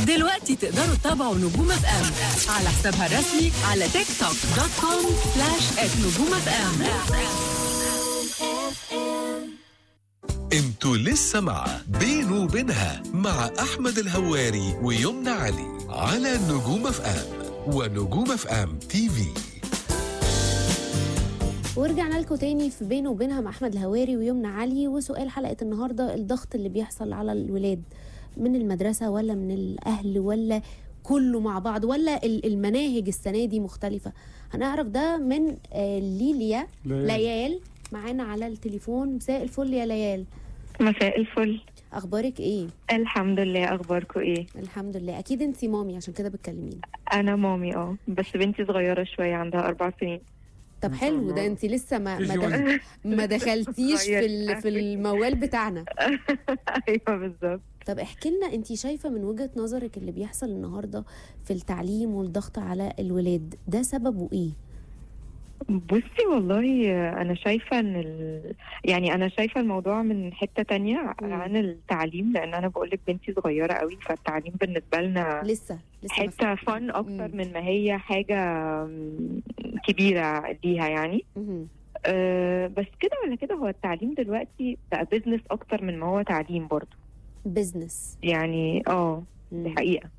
دلوقتي تقدروا تتابعوا نجوم اف ام على حسابها الرسمي على تيك توك دوت كوم سلاش نجوم اف ام انتوا لسه مع بينه وبينها مع احمد الهواري ويمنى علي على نجوم اف ام ونجوم اف ام تي في ورجعنا لكم تاني في بينه وبينها مع احمد الهواري ويمنى علي وسؤال حلقه النهارده الضغط اللي بيحصل على الولاد من المدرسه ولا من الاهل ولا كله مع بعض ولا ال- المناهج السنه دي مختلفه هنعرف ده من آه، ليليا ليال. ليال معانا على التليفون مساء الفل يا ليال مساء الفل اخبارك ايه الحمد لله اخباركم ايه الحمد لله اكيد انتي مامي عشان كده بتكلميني انا مامي اه بس بنتي صغيره شويه عندها اربع سنين طب ما شاء حلو الله. ده انتي لسه ما ما, كي جي دخ... وان. ما دخلتيش في ال... في الموال بتاعنا ايوه بالظبط طب احكي لنا انت شايفه من وجهه نظرك اللي بيحصل النهارده في التعليم والضغط على الولاد ده سببه ايه بصي والله انا شايفه ان ال... يعني انا شايفه الموضوع من حته تانية مم. عن التعليم لان انا بقول لك بنتي صغيره قوي فالتعليم بالنسبه لنا لسه لسه ما حته فن اكتر مم. من ما هي حاجه م، كبيره ليها يعني مهم. أه بس كده ولا كده هو التعليم دلوقتي بقى بيزنس اكتر من ما هو تعليم برضه بزنس يعني اه دي مم. حقيقة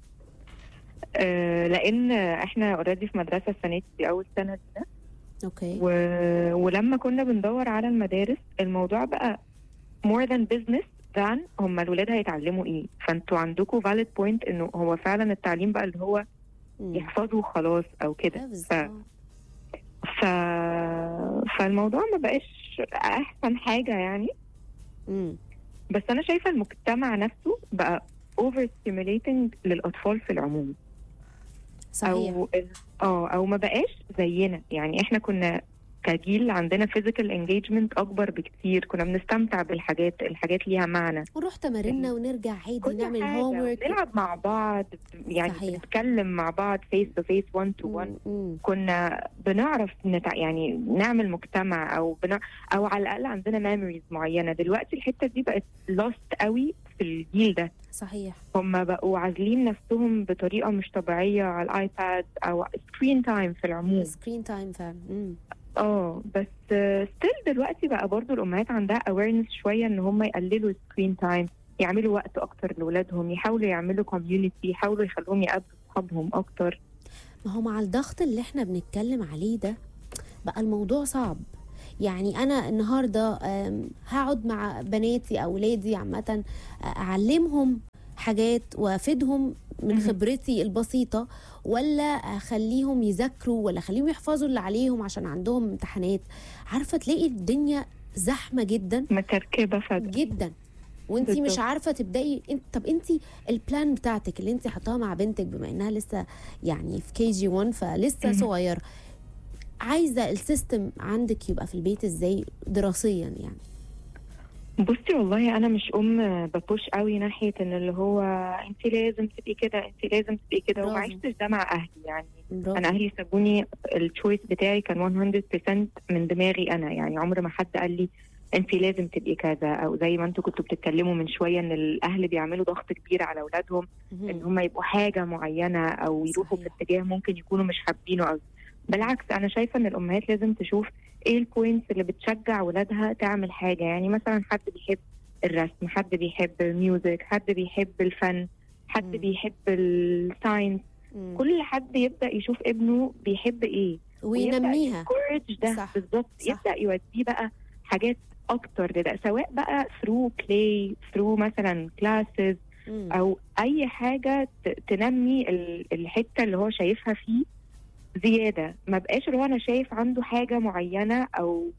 آه لأن احنا اوريدي في مدرسة السنة دي أول سنة لينا اوكي و... ولما كنا بندور على المدارس الموضوع بقى more than business than هم الولاد هيتعلموا ايه فانتوا عندكم valid point انه هو فعلا التعليم بقى اللي هو مم. يحفظوا خلاص او كده حفظ، ف... آه. ف... فالموضوع ما بقاش احسن حاجة يعني مم. بس انا شايفة المجتمع نفسه بقى over stimulating للأطفال في العموم صحيح او اه او ما بقاش زينا يعني احنا كنا كجيل عندنا physical engagement اكبر بكتير كنا بنستمتع بالحاجات الحاجات ليها معنى ونروح تمارينا ونرجع عادي كل نعمل حاجة هوم ورك نلعب مع بعض يعني صحيح. بنتكلم مع بعض face to face one to one كنا بنعرف نتع... يعني نعمل مجتمع او بنع... او على الاقل عندنا memories معينه دلوقتي الحته دي بقت lost قوي في الجيل ده صحيح هم بقوا عازلين نفسهم بطريقه مش طبيعيه على الايباد او سكرين تايم في العموم سكرين تايم فعلا مم. اه بس ستيل دلوقتي بقى برضو الامهات عندها awareness شويه ان هم يقللوا السكرين تايم يعملوا وقت اكتر لاولادهم يحاولوا يعملوا كوميونتي يحاولوا يخلوهم يقابلوا اصحابهم اكتر ما هو مع الضغط اللي احنا بنتكلم عليه ده بقى الموضوع صعب يعني انا النهارده آم، هقعد مع بناتي او ولادي عامه آه، اعلمهم حاجات وافيدهم من مهم. خبرتي البسيطه ولا اخليهم يذاكروا ولا اخليهم يحفظوا اللي عليهم عشان عندهم امتحانات عارفه تلاقي الدنيا زحمه جدا متركبه فجاه جدا وانت مش بالظبط. عارفه تبداي انت طب انت البلان بتاعتك اللي انت حطاها مع بنتك بما انها لسه يعني في كي جي 1 فلسه مهم. صغيره عايزه السيستم عندك يبقى في البيت ازاي دراسيا يعني بصي والله انا مش ام ببوش قوي ناحيه ان اللي هو انت لازم تبقي كده انت لازم تبقي كده وما برافو. عشتش ده مع اهلي يعني برافو. انا اهلي سابوني التشويس بتاعي كان 100% من دماغي انا يعني عمر ما حد قال لي انت لازم تبقي كذا او زي ما انتوا كنتوا بتتكلموا من شويه ان الاهل بيعملوا ضغط كبير على اولادهم مهم. ان هم يبقوا حاجه معينه او يروحوا صحيح. في اتجاه ممكن يكونوا مش حابينه او بالعكس انا شايفه ان الامهات لازم تشوف ايه البوينتس اللي بتشجع ولادها تعمل حاجه يعني مثلا حد بيحب الرسم حد بيحب الميوزك حد بيحب الفن حد مم. بيحب الساينس مم. كل حد يبدا يشوف ابنه بيحب ايه وينميها كورج ده صح. بالظبط صح. يبدا يوديه بقى حاجات اكتر لده سواء بقى ثرو بلاي ثرو مثلا كلاسز مم. او اي حاجه ت- تنمي ال- الحته اللي هو شايفها فيه زياده ما بقاش اللي هو انا شايف عنده حاجه معينه او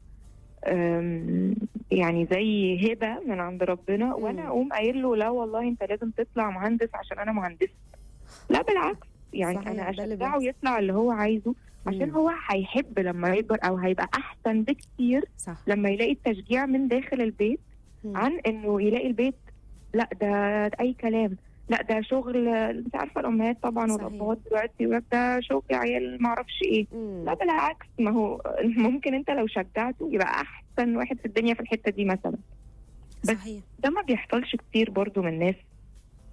أم، يعني زي هبه من عند ربنا وانا مم. اقوم قايل له لا والله انت لازم تطلع مهندس عشان انا مهندس لا بالعكس يعني صحيح، انا ده اللي اشجعه بيحصل. يطلع اللي هو عايزه عشان مم. هو هيحب لما يكبر او هيبقى احسن بكتير صح لما يلاقي التشجيع من داخل البيت مم. عن انه يلاقي البيت لا ده, ده اي كلام لا ده شغل انت عارفه الامهات طبعا صحيح. والابهات دلوقتي يقول لك ده شغل عيال ما اعرفش ايه مم. لا بالعكس ما هو ممكن انت لو شجعته يبقى احسن واحد في الدنيا في الحته دي مثلا بس- صحيح ده ما بيحصلش كتير برضو من الناس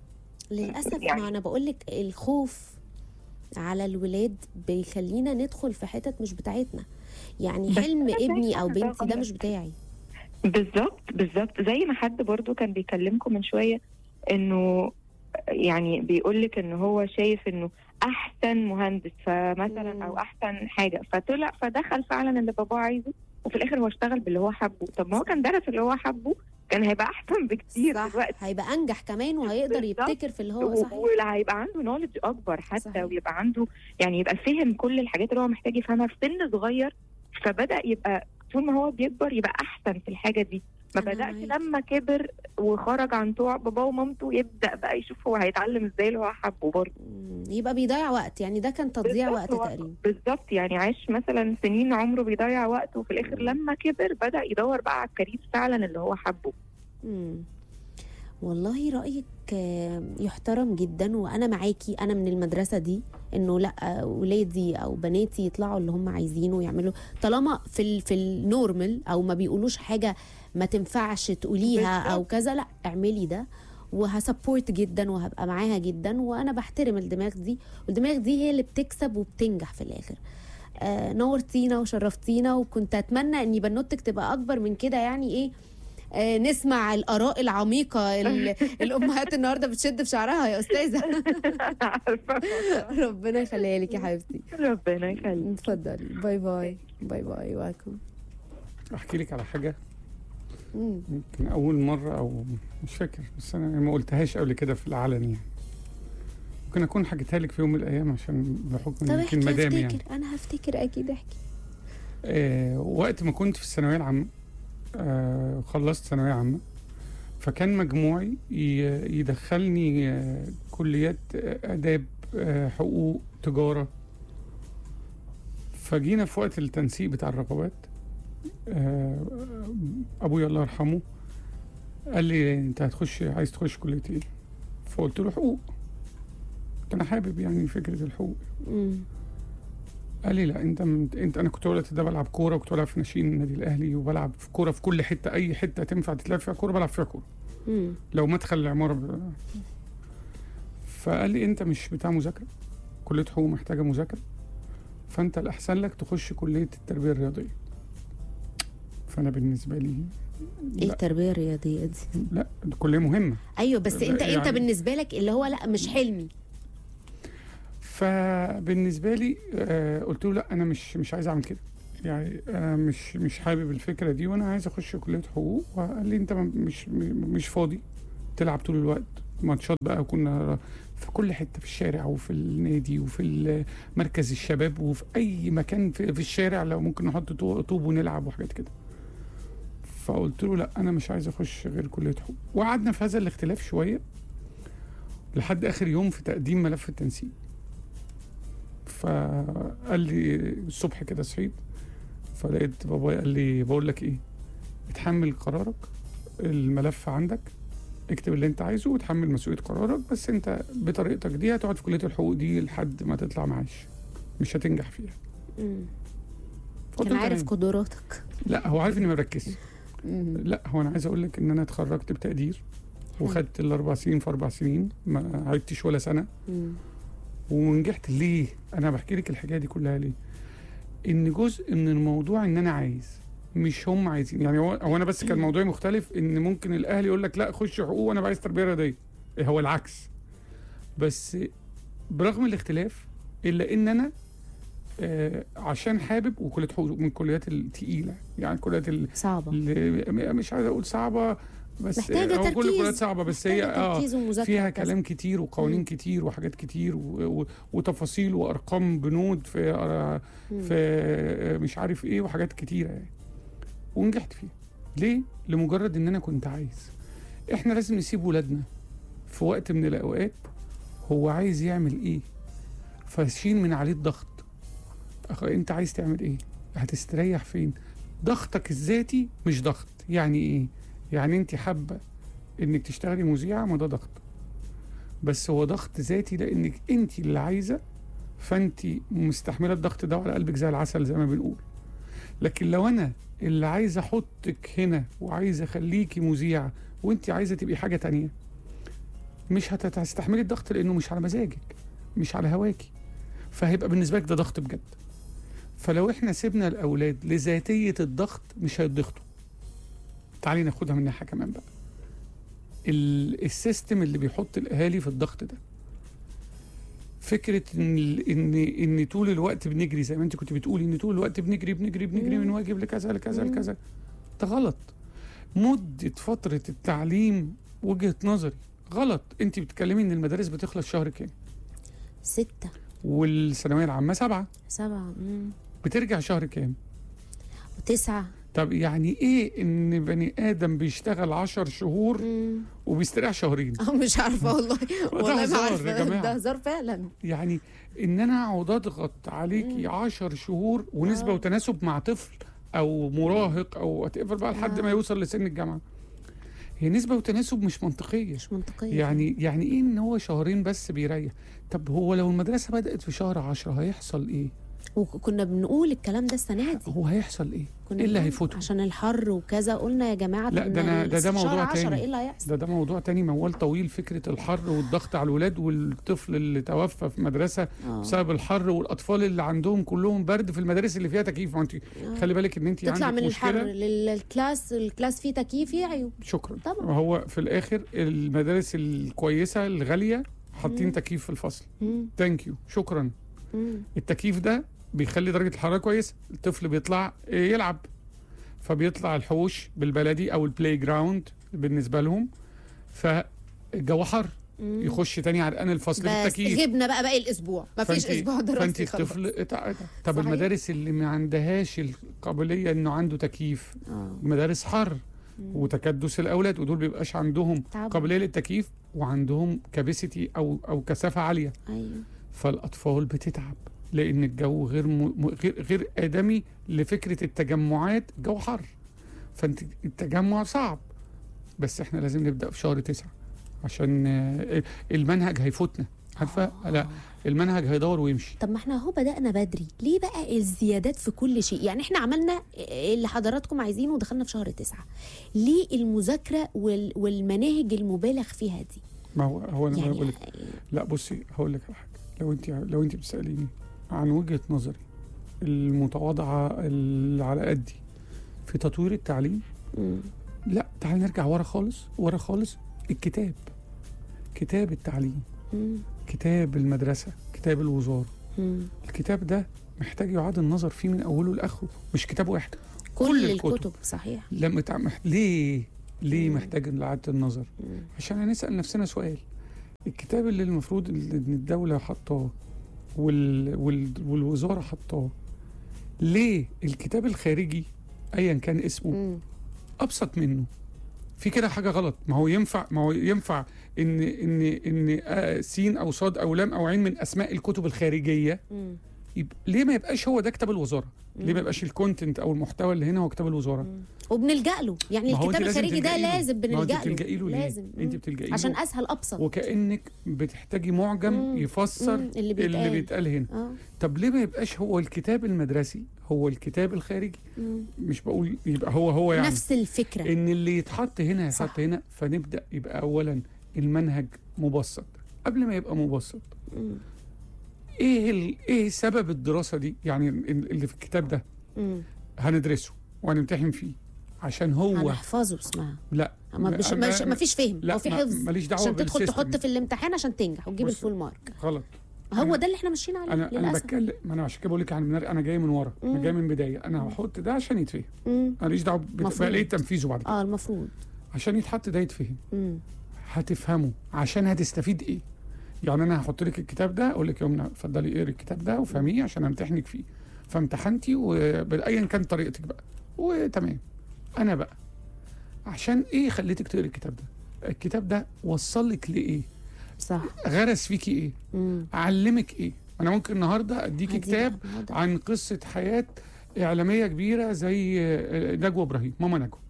للاسف يعني- ما انا بقول لك الخوف على الولاد بيخلينا ندخل في حتت مش بتاعتنا يعني بس حلم أنا ابني او شايفة ده بنتي ده غلط. مش بتاعي بالظبط بالظبط زي ما حد برضو كان بيكلمكم من شويه انه يعني بيقول لك ان هو شايف انه احسن مهندس مم. فمثلا او احسن حاجه فطلع فدخل فعلا اللي باباه عايزه وفي الاخر هو اشتغل باللي هو حبه طب ما هو كان درس اللي هو حبه كان هيبقى احسن بكتير صح دلوقتي هيبقى انجح كمان وهيقدر بالظبط. يبتكر في اللي هو و- صحيح واللي هيبقى عنده نولج اكبر حتى صحيح. ويبقى عنده يعني يبقى فهم كل الحاجات اللي هو محتاج يفهمها في سن صغير فبدا يبقى طول ما هو بيكبر يبقى احسن في الحاجه دي ما أنا بداش معاكي. لما كبر وخرج عن طوع باباه ومامته يبدا بقى يشوف هو هيتعلم ازاي اللي هو حبه برضه مم، يبقى بيضيع وقت يعني ده كان تضييع بالظبط، وقت هو تقريبا بالظبط يعني عاش مثلا سنين عمره بيضيع وقت وفي الاخر مم. لما كبر بدا يدور بقى على الكارير فعلا اللي هو حبه مم. والله رأيك آه، يحترم جدا وأنا معاكي أنا من المدرسة دي إنه لأ ولادي أو بناتي يطلعوا اللي هم عايزينه ويعملوا طالما في ال في النورمال أو ما بيقولوش حاجة ما تنفعش تقوليها أو بالظبط. كذا لأ اعملي ده وهسبورت جدا وهبقى معاها جدا وأنا بحترم الدماغ دي والدماغ دي هي اللي بتكسب وبتنجح في الآخر آه نورتينا وشرفتينا وكنت أتمنى إني بنوتك تبقى أكبر من كده يعني إيه آه، نسمع الآراء العميقة ال- الأمهات النهاردة بتشد في شعرها يا أستاذة عارفه ربنا يخليها لك يا حبيبتي ربنا يخليك اتفضلي باي باي باي باي واكم احكي لك على حاجه مم. يمكن اول مره او مش فاكر بس انا ما قلتهاش قبل كده في العلن يعني ممكن اكون حكيتها لك في يوم من الايام عشان بحكم طب ان احكي يمكن مدام افتكر يعني أنا هفتكر أكيد احكي آه وقت ما كنت في الثانويه العامه آه خلصت ثانويه عامه فكان مجموعي ي- يدخلني آه كليات آه، اداب آه حقوق تجاره فجينا في وقت التنسيق بتاع الرغبات آه ابويا الله يرحمه قال لي انت هتخش عايز تخش كليه ايه فقلت له حقوق كنت انا حابب يعني فكره الحقوق مم. قال لي لا انت من انت انا كنت الوقت ده بلعب كوره وكنت بلعب في ناشئين النادي الاهلي وبلعب في كوره في كل حته اي حته تنفع تتلعب فيها كوره بلعب فيها كوره مم. لو مدخل العماره ب... فقال لي انت مش بتاع مذاكره كليه حقوق محتاجه مذاكره فانت الاحسن لك تخش كليه التربيه الرياضيه فانا بالنسبه لي ايه لا التربية الرياضية دي لا دي كليه مهمه أيوة بس أنت يعني- أنت بالنسبة لك اللي هو لأ مش حلمي فبالنسبه لي آه قلت له لا انا مش مش عايز اعمل كده يعني انا مش مش حابب الفكره دي وانا عايز اخش كليه حقوق وقال لي انت م- مش م- مش فاضي تلعب طول الوقت ماتشات بقى كنا في كل حته في الشارع وفي النادي وفي ال- مركز الشباب وفي اي مكان في, في الشارع لو ممكن نحط طو- طوب ونلعب وحاجات كده فقلت له لا انا مش عايز اخش غير كليه حقوق وقعدنا في هذا الاختلاف شويه لحد اخر يوم في تقديم ملف التنسيق فقال لي الصبح كده صحيت فلقيت بابايا قال لي بقول لك ايه اتحمل قرارك الملف عندك اكتب اللي انت عايزه وتحمل مسؤوليه قرارك بس انت بطريقتك دي هتقعد في كليه الحقوق دي لحد ما تطلع معاش مش هتنجح فيها مم. فقلت كان له عارف تمام. قدراتك لا هو عارف اني ما بركزش مم. لا هو انا عايز اقول لك ان انا اتخرجت بتقدير وخدت الاربع سنين في اربع سنين ما عدتش ولا سنه مم. ونجحت ليه؟ انا بحكي لك الحكايه دي كلها ليه؟ ان جزء من الموضوع ان انا عايز مش هم عايزين يعني هو, هو انا بس كان موضوعي مختلف ان ممكن الاهل يقول لك لا خش حقوق وانا عايز تربيه رياضيه هو العكس بس برغم الاختلاف الا ان انا آه عشان حابب وكليه حقوق من الكليات التقيله يعني الكليات ال- صعبة اللي مش عايز اقول صعبه بس محتاجة هو كل تركيز. الكليات صعبه بس هي محتاجة اه تركيز ومذاكرة فيها وكذا. كلام كتير وقوانين مم. كتير وحاجات كتير و... و... وتفاصيل وارقام بنود في آه، مم. في آه، مش عارف ايه وحاجات كتيره يعني ونجحت فيها ليه لمجرد ان انا كنت عايز احنا لازم نسيب ولادنا في وقت من الاوقات هو عايز يعمل ايه فشيل من عليه الضغط أخ انت عايز تعمل ايه هتستريح فين ضغطك الذاتي مش ضغط يعني ايه يعني انت حابه انك تشتغلي مذيعه ما ده ضغط بس هو ضغط ذاتي لانك انت اللي عايزه فانت مستحمله الضغط ده على قلبك زي العسل زي ما بنقول لكن لو انا اللي عايز احطك هنا وعايز اخليكي مذيعه وانت عايزه تبقي حاجه تانية مش هت- هتستحملي الضغط لانه مش على مزاجك مش على هواكي فهيبقى بالنسبه لك ده ضغط بجد فلو احنا سيبنا الاولاد لذاتيه الضغط مش هيتضغطوا تعالي ناخدها من ناحيه كمان بقى ال- السيستم اللي بيحط الاهالي في الضغط ده فكره ان ال- ان ان طول الوقت بنجري زي ما انت كنت بتقولي ان طول الوقت بنجري بنجري بنجري مم. من واجب لكذا لكذا مم. لكذا ده غلط مده فتره التعليم وجهه نظري غلط انت بتتكلمي ان المدارس بتخلص شهر كام ستة والثانويه العامه سبعه سبعة مم. بترجع شهر كام وتسعة طب يعني ايه ان بني ادم بيشتغل عشر شهور مم. وبيستريح شهرين اه مش عارفة والله والله ما هزار يا عارفة جماعة. ده هزار فعلا يعني ان انا اقعد اضغط عليكي مم. عشر شهور ونسبه آه. وتناسب مع طفل او مراهق او وات بقى لحد آه. ما يوصل لسن الجامعه هي نسبه وتناسب مش منطقيه مش منطقية يعني يعني ايه ان هو شهرين بس بيريح طب هو لو المدرسه بدات في شهر عشرة هيحصل ايه وكنا بنقول الكلام ده السنة دي هو هيحصل ايه كنا ايه اللي بنقول هيفوته عشان الحر وكذا قلنا يا جماعة لا، طب ده ما أنا- ده- ده شهر موضوع عشرة تاني. ايه اللي هيحصل ده ده موضوع تاني موال طويل فكره الحر والضغط على الولاد والطفل اللي توفى في مدرسه آه. بسبب الحر والاطفال اللي عندهم كلهم برد في المدارس اللي فيها تكييف ما انت آه. خلي بالك ان انت تطلع عندك من الحر مشكله للكلاس الكلاس فيه تكييف يعيو شكرا طبعا. هو في الاخر المدارس الكويسه الغاليه حاطين مم. تكييف في الفصل مم. ثانك يو شكرا مم. التكييف ده بيخلي درجه الحراره كويسه الطفل بيطلع يلعب فبيطلع الحوش بالبلدي او البلاي جراوند بالنسبه لهم فالجو حر مم. يخش تاني عرقان الفصل في بس التكييف غبنا بقى باقي الاسبوع ما فيش فأنت- اسبوع فانت دراسي خلاص الطفل اتع- طب صحيح. المدارس اللي ما عندهاش القابليه انه عنده تكييف اه مدارس حر مم. وتكدس الاولاد ودول بيبقاش عندهم تعب. قابليه للتكييف وعندهم كاباسيتي او او كثافه عاليه ايوه فالاطفال بتتعب لان الجو غير م... م- غير غير ادمي لفكره التجمعات جو حر فانت التجمع صعب بس احنا لازم نبدا في شهر تسعة عشان آه، المنهج هيفوتنا عارفه لا المنهج هيدور ويمشي طب ما احنا اهو بدأنا بدري ليه بقى الزيادات في كل شيء يعني احنا عملنا اللي حضراتكم عايزينه ودخلنا في شهر تسعة ليه المذاكرة وال... والمناهج المبالغ فيها دي ما هو هو انا يعني بقول لك لا بصي هقول لك على حاجه لو انت لو انت بتساليني عن وجهه نظري المتواضعه اللي على قدي في تطوير التعليم مم. لا تعال نرجع ورا خالص ورا خالص الكتاب كتاب التعليم مم. كتاب المدرسه كتاب الوزاره مم. الكتاب ده محتاج يعاد النظر فيه من اوله لاخره مش كتاب واحد كل, كل الكتب, الكتب. صحيح لما تع... مح- ليه ليه مم. محتاج اعاده النظر مم. عشان هنسال نفسنا سؤال الكتاب اللي المفروض ان الدوله حطاه وال... وال... والوزاره حطاه ليه الكتاب الخارجي ايا كان اسمه مم. ابسط منه في كده حاجه غلط ما هو ينفع ما هو ينفع ان ان ان آه سين او صاد او لام او عين من اسماء الكتب الخارجيه مم. يب... ليه ما يبقاش هو ده كتاب الوزاره ليه ما مم. يبقاش الكونتنت او المحتوى اللي هنا هو كتاب الوزاره مم. وبنلجأ له يعني ما هو أنت الكتاب لازم الخارجي ده تلجئي له. لازم ما هو انت بنلجأ له بتلجئي له ليه لازم انت مم. بتلجئي عشان له اسهل ابسط وكانك بتحتاجي معجم مم. يفسر مم. اللي اللي بيتقال بيتقال هنا اه طب ليه ما يبقاش هو الكتاب المدرسي هو الكتاب الخارجي مم. مش بقول يبقى هو هو يعني نفس الفكرة ان اللي يتحط هنا يتحط صح. هنا فنبدا يبقى اولا المنهج مبسط قبل ما يبقى مبسط مم. ايه ال... ايه سبب الدراسه دي يعني ال- اللي في الكتاب ده مم. هندرسه وهنمتحن فيه عشان هو هنحفظه اسمها لا ما, بش... ما- مش... ما فيش فهم لا هو في ما- حفظ ماليش دعوه عشان تدخل بالسيستم. تحط في الامتحان عشان تنجح وتجيب بص، الفول مارك غلط هو أنا- ده اللي احنا ماشيين عليه انا انا للاسف بتكلم ما انا عشان كده بقول لك يعني انا جاي من ورا انا مم. جاي من بدايه انا هحط ده عشان يتفهم مم. ماليش دعوه مفروض. بقى ليه تنفيذه بعد كده اه المفروض عشان يتحط ده يتفهم مم. هتفهمه عشان هتستفيد ايه يعني انا هحط لك الكتاب ده اقول لك يا يمنى اتفضلي اقري الكتاب ده وفهميه عشان امتحنك فيه فامتحنتي وايا كان طريقتك بقى وتمام انا بقى عشان ايه خليتك تقري الكتاب ده الكتاب ده وصل لك لايه صح غرس فيكي ايه مم. علمك ايه انا ممكن النهارده اديكي عايزين كتاب بقى النهاردة. عن قصه حياه اعلاميه كبيره زي آه، نجوى ابراهيم ماما نجوى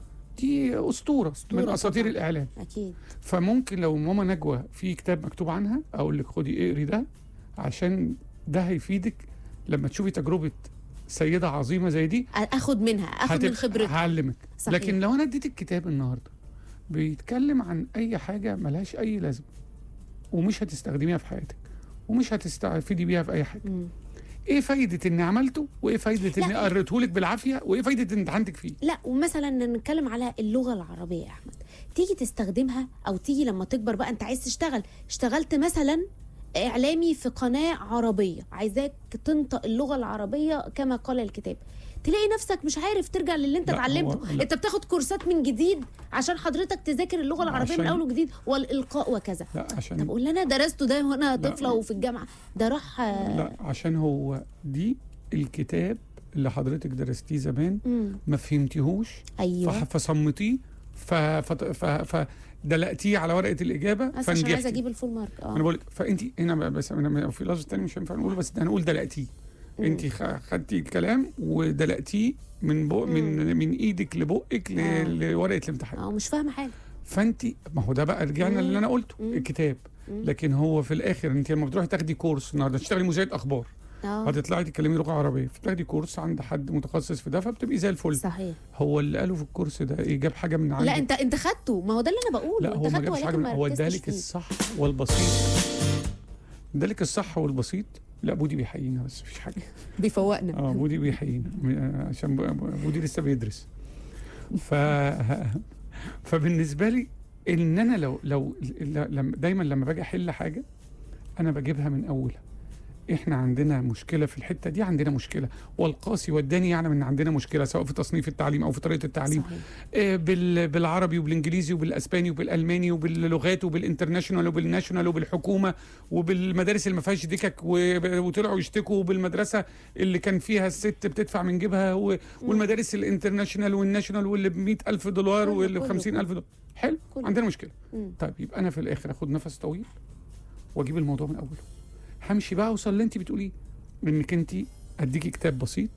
دي اسطوره, أسطورة من اساطير طبعاً. الاعلام اكيد فممكن لو ماما نجوى في كتاب مكتوب عنها اقول لك خدي اقري ده عشان ده هيفيدك لما تشوفي تجربه سيده عظيمه زي دي اخد منها اخد من هتبقى- خبرتها هعلمك صحيح. لكن لو انا اديتك كتاب النهارده بيتكلم عن اي حاجه ملهاش اي لازمه ومش هتستخدميها في حياتك ومش هتستفيدي بيها في اي حاجه مم. ايه فايده اني عملته وايه فايده اني لا. قريته لك بالعافيه وايه فايده ان امتحنتك فيه لا ومثلا نتكلم على اللغه العربيه يا احمد تيجي تستخدمها او تيجي لما تكبر بقى انت عايز تشتغل اشتغلت مثلا اعلامي في قناه عربيه عايزاك تنطق اللغه العربيه كما قال الكتاب تلاقي نفسك مش عارف ترجع للي انت لا، هو- اتعلمته لا. انت بتاخد كورسات من جديد عشان حضرتك تذاكر اللغه العربيه من عشان- اول وجديد والالقاء وكذا لا طب عشان قول انا درسته ده وانا لا. طفله وفي الجامعه ده راح آه، لا عشان هو دي الكتاب اللي حضرتك درستيه زمان مم. ما فهمتيهوش ايوه فح- فصمتيه ف... ف... ف... فدلقتيه على ورقه الاجابه بس عشان عايزه فنجحتي اجيب الفول مارك انا اه بقول لك فانت هنا بقى بس أنا في لفظ تاني مش هينفع نقوله بس ده هنقول دلقتيه انت خ- خدتي الكلام ودلقتيه من بق من من ايدك لبقك ل... آه. لورقه الامتحان اه مش فاهمه حاجه فانت ما هو ده بقى رجعنا مم. اللي انا قلته مم. الكتاب لكن هو في الاخر انت لما بتروحي تاخدي كورس النهارده تشتغلي مذيعه اخبار اه هتطلعي تتكلمي لغه عربيه فتاخدي كورس عند حد متخصص في ده فبتبقي زي الفل صحيح هو اللي قاله في الكورس ده ايه جاب حاجه من عندك لا انت انت خدته ما هو ده اللي انا بقوله لا انت هو ما خدته جابش حاجه ولكن من ما هو ركزتش ادالك فيه. الصح والبسيط ادالك الصح والبسيط لا بودي بيحيينا بس مفيش حاجه بيفوقنا اه بودي بيحيينا م- عشان ب- بودي لسه بيدرس ف فبالنسبه لي ان انا لو لو ل- لما دايما لما باجي احل حاجه انا بجيبها من اولها احنا عندنا مشكله في الحته دي عندنا مشكله والقاسي والداني يعلم ان عندنا مشكله سواء في تصنيف التعليم او في طريقه التعليم صحيح. آه، بال- بالعربي وبالانجليزي وبالاسباني وبالالماني وباللغات وبالانترناشونال وبالناشونال وبالحكومه وبالمدارس اللي ما فيهاش دكك وب- وطلعوا يشتكوا بالمدرسه اللي كان فيها الست بتدفع من جيبها و- والمدارس الانترناشونال والناشونال واللي ب ألف دولار كله- واللي ب كله- 50000 دولار حلو كله. عندنا مشكله مم. طيب يبقى انا في الاخر اخد نفس طويل واجيب الموضوع من اوله همشي بقى اوصل اللي انت بتقوليه انك انت اديكي كتاب بسيط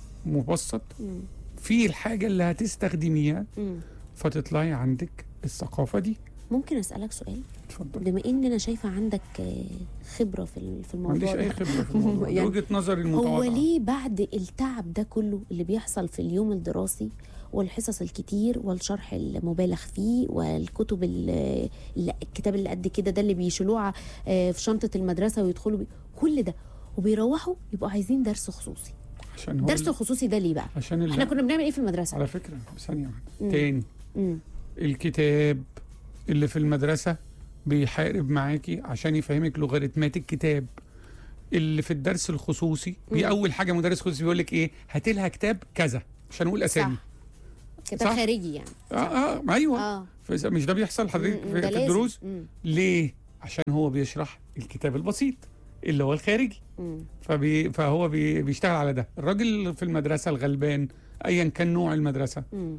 مبسط مم. فيه الحاجه اللي هتستخدميها مم. فتطلعي عندك الثقافه دي ممكن اسالك سؤال اتفضل بما ان انا شايفه عندك آه، خبره في ال- في ما عنديش الموضوع اي ده خبره في الموضوع يعني دي وجهه نظري هو المتواضعه ليه بعد التعب ده كله اللي بيحصل في اليوم الدراسي والحصص الكتير والشرح المبالغ فيه والكتب ال- ال- الكتاب اللي قد كده ده اللي بيشيلوه آه، في شنطه المدرسه ويدخلوا بيه كل ده وبيروحوا يبقوا عايزين درس خصوصي عشان هو درس خصوصي ده ليه بقى عشان ال- احنا كنا بنعمل ايه في المدرسه على فكره ثانيه واحده مم. تاني مم. الكتاب اللي في المدرسه بيحارب معاكي عشان يفهمك لوغاريتمات الكتاب اللي في الدرس الخصوصي بي مم. اول حاجه مدرس خصوصي بيقول لك ايه هات لها كتاب كذا عشان اقول اسامي صح كتاب صح. خارجي يعني اه اه ما ايوه اه فإذا- مش ده بيحصل حضرتك مم، في, ده في لازم. الدروس مم. ليه عشان هو بيشرح الكتاب البسيط اللي هو الخارجي مم. فبي فهو بي بيشتغل على ده الراجل في المدرسه الغلبان ايا كان نوع المدرسه مم.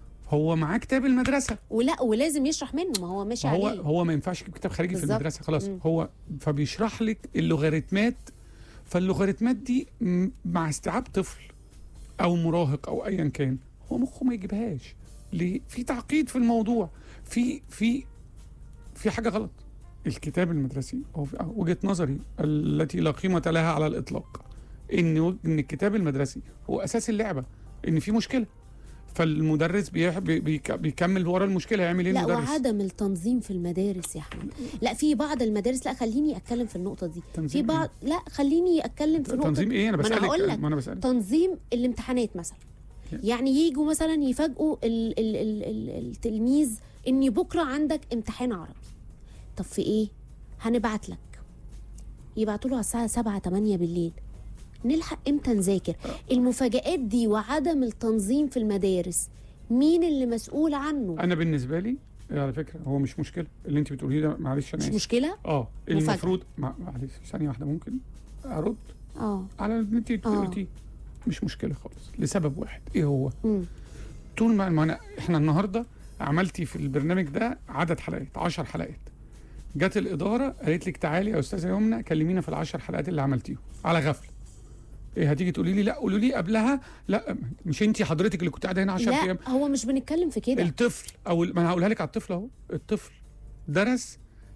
هو معاه كتاب المدرسه ولا ولازم يشرح منه ما هو ماشي ما هو عليه هو ما ينفعش يجيب كتاب خارجي في بالظبط. المدرسه خلاص مم. هو فبيشرح لك اللوغاريتمات فاللوغاريتمات دي م- مع استيعاب طفل او مراهق او ايا كان هو مخه ما يجيبهاش ليه في تعقيد في الموضوع في في في حاجه غلط الكتاب المدرسي هو في- آه، وجهه نظري التي لا قيمه لها على الاطلاق ان وج- ان الكتاب المدرسي هو اساس اللعبه ان في مشكله فالمدرس بيح- بي- بيك- بيكمل ورا المشكله يعمل ايه لا المدرس وعدم التنظيم في المدارس يا احمد لا في بعض المدارس لا خليني اتكلم في النقطه دي في تنظيم بعض لا خليني اتكلم في نقطه تنظيم ايه انا ما أنا بسالك هقول لك. ما انا بسالك تنظيم الامتحانات مثلا يعني يجوا مثلا يفاجئوا ال ال ال ال التلميذ ان بكره عندك امتحان عربي طب في ايه هنبعت لك يبعتوا له على الساعه 7 8 بالليل نلحق امتى نذاكر المفاجآت دي وعدم التنظيم في المدارس مين اللي مسؤول عنه انا بالنسبه لي على فكره هو مش مشكله اللي انت بتقوليه ده معلش انا مش اسف مشكله اه مفاجأة. المفروض مع- معلش ثانيه واحده ممكن ارد اه على اللي انت آه. قلتيه مش مشكله خالص لسبب واحد ايه هو مم. طول ما ما أنا احنا النهارده عملتي في البرنامج ده عدد حلقات 10 حلقات جت الاداره قالت لك تعالي يا استاذه يمنى كلمينا في العشر حلقات اللي عملتيهم على غفله ايه هتيجي تقولي لي لا قولوا لي قبلها لا مش انت حضرتك اللي كنت قاعده هنا 10 ايام لا هو مش بنتكلم في كده الطفل او ما انا هقولها لك على الطفل اهو الطفل درس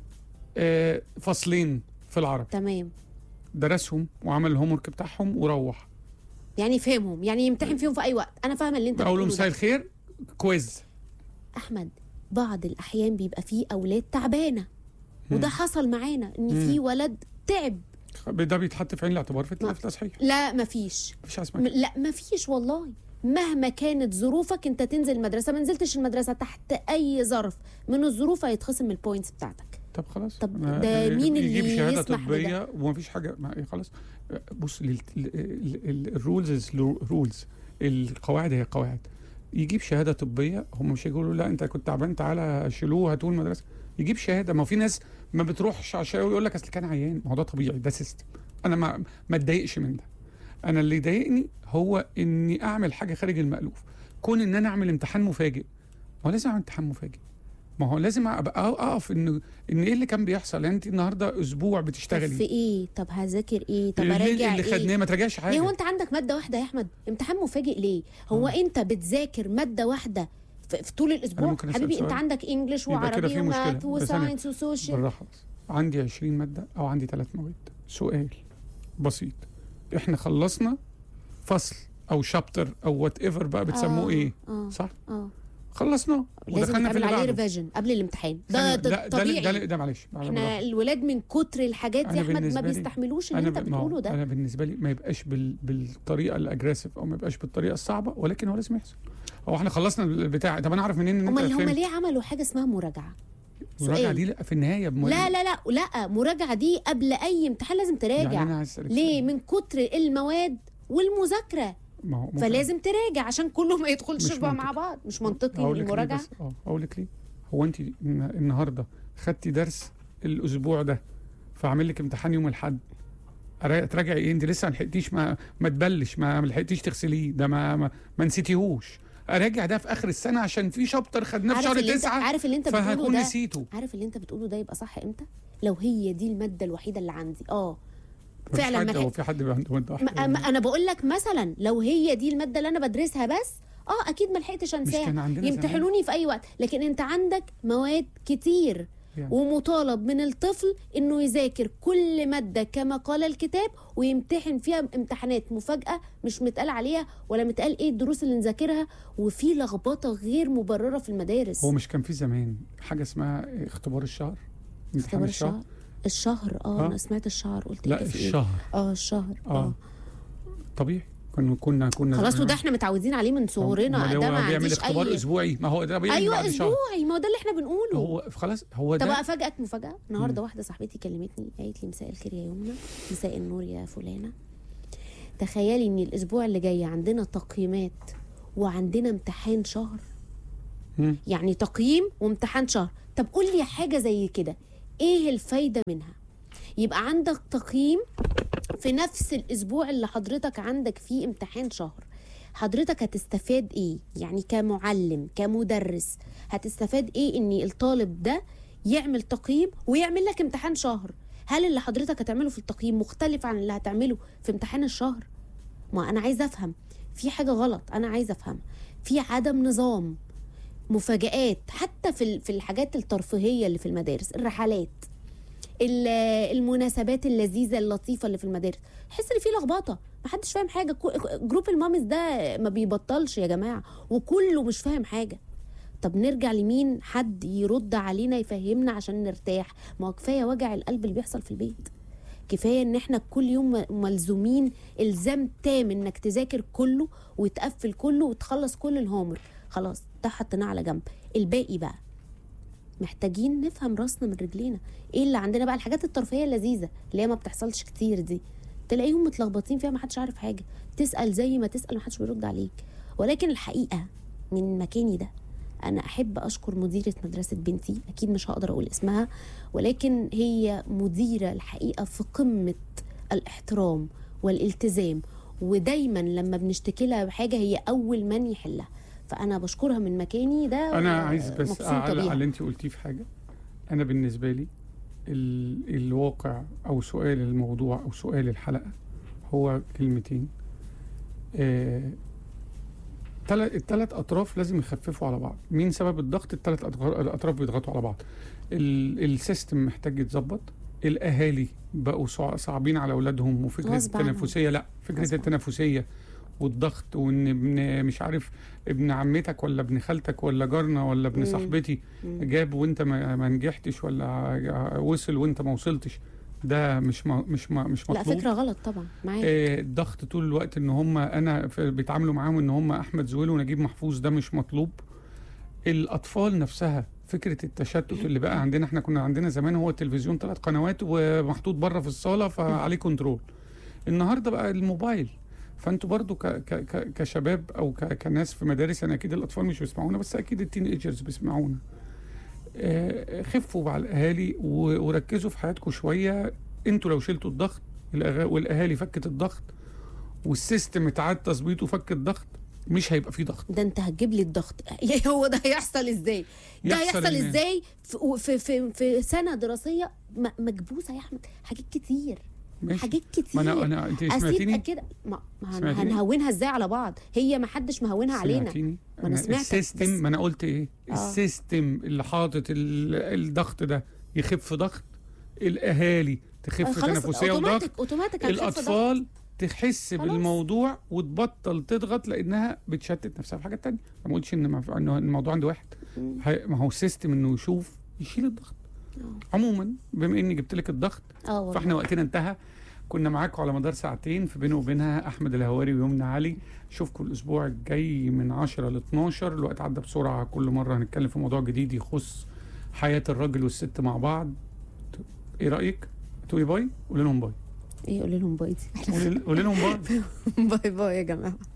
آه، فصلين في العربي تمام درسهم وعمل الهوم ورك بتاعهم وروح يعني يفهمهم يعني يمتحن فيهم في اي وقت انا فاهمه اللي انت اقول له بتقوله مساء ده. الخير كويز احمد بعض الاحيان بيبقى فيه اولاد تعبانه وده حصل معانا ان في ولد تعب ده بيتحط في عين الاعتبار في في التصحيح لا مفيش مفيش حاجه م- اسمها كده. لا مفيش والله مهما كانت ظروفك انت تنزل المدرسه ما نزلتش المدرسه تحت اي ظرف من الظروف هيتخصم البوينتس بتاعتك طب خلاص طب ما- ده مين اللي يجيب شهاده يسمح طبيه ومفيش حاجه ما إيه خلاص بص الرولز رولز القواعد هي قواعد يجيب شهاده طبيه هم مش هيقولوا لا انت كنت تعبان تعالى شيلوه هاتوه المدرسه يجيب شهاده ما هو في ناس ما بتروحش عشان يقول لك اصل كان عيان ما هو ده طبيعي ده سيستم انا ما ما اتضايقش من ده انا اللي يضايقني هو اني اعمل حاجه خارج المالوف كون ان انا اعمل امتحان مفاجئ ما هو لازم اعمل امتحان مفاجئ ما هو لازم ابقى اقف ان ان ايه اللي كان بيحصل يعني انت النهارده اسبوع طب في بتشتغلي ايه طب هذاكر ايه طب اللي, اراجع اللي ايه خدناه ما تراجعش حاجه ليه هو انت عندك ماده واحده يا احمد امتحان مفاجئ ليه هو انت بتذاكر ماده واحده في, في طول الاسبوع ممكن أسأل حبيبي انت سؤال؟ عندك انجلش يبقى كده وعربي في مشكلة. وماث بس أنا- وساينس وسوشيال بالراحه بس عندي 20 ماده او عندي ثلاث مواد سؤال بسيط احنا خلصنا فصل او شابتر او وات ايفر بقى بتسموه آه، ايه اه صح اه خلصناه لازم ودخلنا في يتعمل اللي عليه بعده ريفيجن قبل الامتحان ده, ثانية، ده لا، ده طبيعي ده, ده, ده معلش معلش احنا بالراحة. الولاد من كتر الحاجات دي أنا يا احمد ما بالنسبة لي- بيستحملوش اللي انت ب- ما هو بتقوله ده انا بالنسبه لي ما يبقاش بال... بالطريقه الاجريسيف او ما يبقاش بالطريقه الصعبه ولكن هو لازم يحصل هو احنا خلصنا البتاع طب انا اعرف منين ان انت امال هم فهمت ليه عملوا حاجه اسمها مراجعه المراجعه سؤال. دي لا في النهايه بم... لا لا لا لا مراجعه دي قبل اي امتحان لازم تراجع يعني انا عايز اسالك ليه سؤال. من كتر المواد والمذاكره ما هو ممكن- فلازم تراجع عشان كله ما يدخلش مش بقى منطقي. مع بعض مش منطقي أقول لك ليه المراجعه بس؟ اه اقول لك ليه هو انت الن- النهارده خدتي درس الاسبوع ده فاعمل لك امتحان يوم الاحد أرا- تراجعي ايه انت لسه ما لحقتيش ما ما تبلش ما ما لحقتيش تغسليه ده ما ما, ما نسيتيهوش اراجع ده في اخر السنه عشان في شابتر خدناه في عارف شهر اللي انت تسعة عارف اللي انت بتقوله فهكون ده نسيته عارف اللي انت بتقوله ده يبقى صح امتى لو هي دي الماده الوحيده اللي عندي اه مفيش فعلا حد ما هو لحقت- في حد بيبقى عنده مادة واحدة ما ما انا بقول لك مثلا لو هي دي الماده اللي انا بدرسها بس اه اكيد ما لحقتش مش انساها كان عندنا زمان؟ يمتحنوني في اي وقت لكن انت عندك مواد كتير يعني. ومطالب من الطفل انه يذاكر كل ماده كما قال الكتاب ويمتحن فيها امتحانات مفاجاه مش متقال عليها ولا متقال ايه الدروس اللي نذاكرها وفي لخبطه غير مبرره في المدارس هو مش كان في زمان حاجه اسمها اختبار الشهر امتحان اختبار الشهر الشهر اه, آه. انا سمعت الشهر قلت لا لي في إيه؟ الشهر اه الشهر اه, اه طبيعي كنا كنا كنا خلاص زمان- وده احنا متعودين عليه من صغرنا أمال ده هو ما بيعمل عنديش اختبار اي اسبوعي ما هو ده بيعمل ايوه بعد شهر اسبوعي ما هو ده اللي احنا بنقوله هو خلاص هو طب ده افاجئك مفاجاه النهارده واحده صاحبتي كلمتني قالت لي مساء الخير يا يمنى مساء النور يا فلانه تخيلي ان الاسبوع اللي جاي عندنا تقييمات وعندنا امتحان شهر مم. يعني تقييم وامتحان شهر طب قول لي حاجه زي كده ايه الفايده منها يبقى عندك تقييم في نفس الاسبوع اللي حضرتك عندك فيه امتحان شهر حضرتك هتستفاد ايه يعني كمعلم كمدرس هتستفاد ايه ان الطالب ده يعمل تقييم ويعمل لك امتحان شهر هل اللي حضرتك هتعمله في التقييم مختلف عن اللي هتعمله في امتحان الشهر ما انا عايزه افهم في حاجه غلط انا عايزه افهم في عدم نظام مفاجآت حتى في ال- في الحاجات الترفيهيه اللي في المدارس الرحلات ال- المناسبات اللذيذه اللطيفه اللي في المدارس حس ان في لخبطه محدش فاهم حاجه كو- جروب المامز ده ما بيبطلش يا جماعه وكله مش فاهم حاجه طب نرجع لمين حد يرد علينا يفهمنا عشان نرتاح ما هو كفايه وجع القلب اللي بيحصل في البيت كفايه ان احنا كل يوم م- ملزومين الزام تام انك تذاكر كله وتقفل كله وتخلص كل الهومر خلاص ده حطيناه على جنب الباقي بقى محتاجين نفهم راسنا من رجلينا ايه اللي عندنا بقى الحاجات الترفيهيه اللذيذه اللي هي ما بتحصلش كتير دي تلاقيهم متلخبطين فيها ما حدش عارف حاجه تسال زي ما تسال ما حدش بيرد عليك ولكن الحقيقه من مكاني ده انا احب اشكر مديره مدرسه بنتي اكيد مش هقدر اقول اسمها ولكن هي مديره الحقيقه في قمه الاحترام والالتزام ودايما لما بنشتكي لها بحاجه هي اول من يحلها فانا بشكرها من مكاني ده انا عايز بس مبسوطة اعلق على بيها. اللي انت قلتيه في حاجه انا بالنسبه لي ال... الواقع او سؤال الموضوع او سؤال الحلقه هو كلمتين آه... تل... الثلاث اطراف لازم يخففوا على بعض مين سبب الضغط الثلاث الاطراف بيضغطوا على بعض ال... السيستم محتاج يتظبط الاهالي بقوا صع- صعبين على اولادهم وفكره غصب عنهم. التنافسيه لا فكره غصب عنهم. التنافسيه والضغط وان ابن مش عارف ابن عمتك ولا ابن خالتك ولا جارنا ولا ابن مم. صاحبتي مم. جاب وانت ما ما نجحتش ولا وصل وانت ما وصلتش ده مش ما مش ما مش لا مطلوب فكره غلط طبعا معاك آه، الضغط طول الوقت ان هم انا في- بيتعاملوا معاهم ان هم احمد زويل ونجيب محفوظ ده مش مطلوب الاطفال نفسها فكره التشتت اللي بقى عندنا احنا كنا عندنا زمان هو التلفزيون ثلاث قنوات ومحطوط بره في الصاله فعليه كنترول النهارده بقى الموبايل فانتوا برضو ك ك ك كشباب او ك كناس في مدارس انا اكيد الاطفال مش بيسمعونا بس اكيد التين ايجرز بيسمعونا آه، خفوا على الاهالي و- وركزوا في حياتكم شويه انتوا لو شلتوا الضغط الأغا- والاهالي فكت الضغط والسيستم اتعاد تظبيطه وفك الضغط مش هيبقى فيه ضغط ده انت هتجيب لي الضغط هو ده هيحصل ازاي ده يحصل هيحصل إن- ازاي في في في, في سنه دراسيه م- مكبوسه يا احمد حاجات كتير ماشي حاجات كتير ما انا انا انت اسيب سمعتيني كده ما, ما هن- سمعتيني؟ هنهونها ازاي على بعض هي ما حدش مهونها علينا سمعتيني ما أنا سمعتك، السيستم بس- ما انا قلت ايه آه. السيستم اللي حاطط ال- الضغط ده يخف ضغط الاهالي تخف خلاص تنافسيه وضغط اوتوماتيك اوتوماتيك هنخف ضغط. الاطفال تحس خلاص. بالموضوع وتبطل تضغط لانها بتشتت نفسها في حاجات تانية أنا ما قلتش ان ما- انه الموضوع عند واحد مم. هي- ما هو السيستم انه يشوف يشيل الضغط آه. عموما بما اني جبت لك الضغط اه والله فاحنا وقتنا انتهى كنا معاكم على مدار ساعتين في بينه وبينها احمد الهواري ويمنى علي اشوفكم الاسبوع الجاي من 10 ل 12 الوقت عدى بسرعه كل مره هنتكلم في موضوع جديد يخص حياه الراجل والست مع بعض ايه رايك تقولي باي قولي لهم باي ايه قولي لهم باي دي قولي قولي لهم باي باي باي يا جماعه